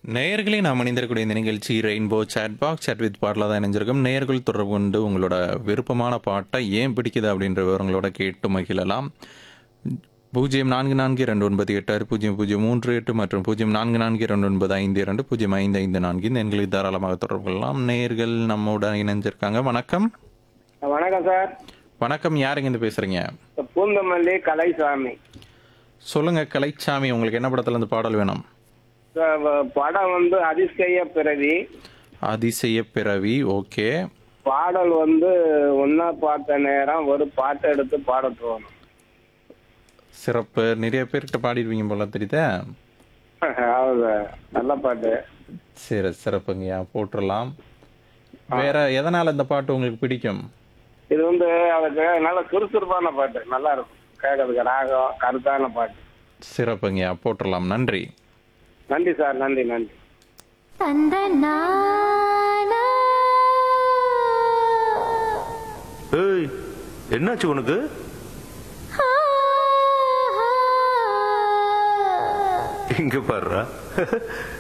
நேயர்களே நாம் இணைந்திருக்கக்கூடிய இந்த நிகழ்ச்சி rainbow chat box chat with பாட்டில் தான் இணைஞ்சிருக்கும் நேயர்கள் தொடர்பு கொண்டு உங்களோட விருப்பமான பாட்டை ஏன் பிடிக்குது அப்படின்ற விவரங்களோட கேட்டு மகிழலாம் பூஜ்ஜியம் நான்கு நான்கு இரண்டு ஒன்பது எட்டு ஆறு பூஜ்ஜியம் பூஜ்ஜியம் மூன்று எட்டு மற்றும் பூஜ்ஜியம் நான்கு நான்கு இரண்டு ஒன்பது ஐந்து இரண்டு பூஜ்ஜியம் ஐந்து ஐந்து நான்கு இந்த எண்களை தாராளமாக தொடர்பு கொள்ளலாம் நேயர்கள் நம்மோட இணைஞ்சிருக்காங்க வணக்கம் வணக்கம் சார் வணக்கம் யாருங்க இருந்து பேசுறீங்க பூந்தமல்லி கலைசாமி சொல்லுங்க கலைச்சாமி உங்களுக்கு என்ன படத்துல இருந்து பாடல் வேணும் சார், வ- படம் வந்து அதிசய பிறவி அதிசய பிறவி ஓகே பாடல் வந்து ஒன்னா பார்த்த நேரம் ஒரு பாட்டை எடுத்து பாட தோணும் சிறப்பு நிறைய பேர்கிட்ட பாடிடுவீங்க போல தெரியுதா ஹவுது சார். நல்ல பாட்டு சரி சிறப்புங்கய்யா போட்டுடலாம் வேற எதனால இந்த பாட்டு உங்களுக்கு பிடிக்கும் இது வந்து அதுக்கு நல்ல சுறுசுறுப்பான பாட்டு நல்லா இருக்கும் கேட்கறதுக்கு ராகம் கருத்தான பாட்டு சிறப்புங்கய்யா போட்டுடலாம் நன்றி நன்றி சார் நன்றி நன்றி தந்த நானா ஏய் என்னாச்சு உனக்கு ஆ, ஆ. இங்க பாருடா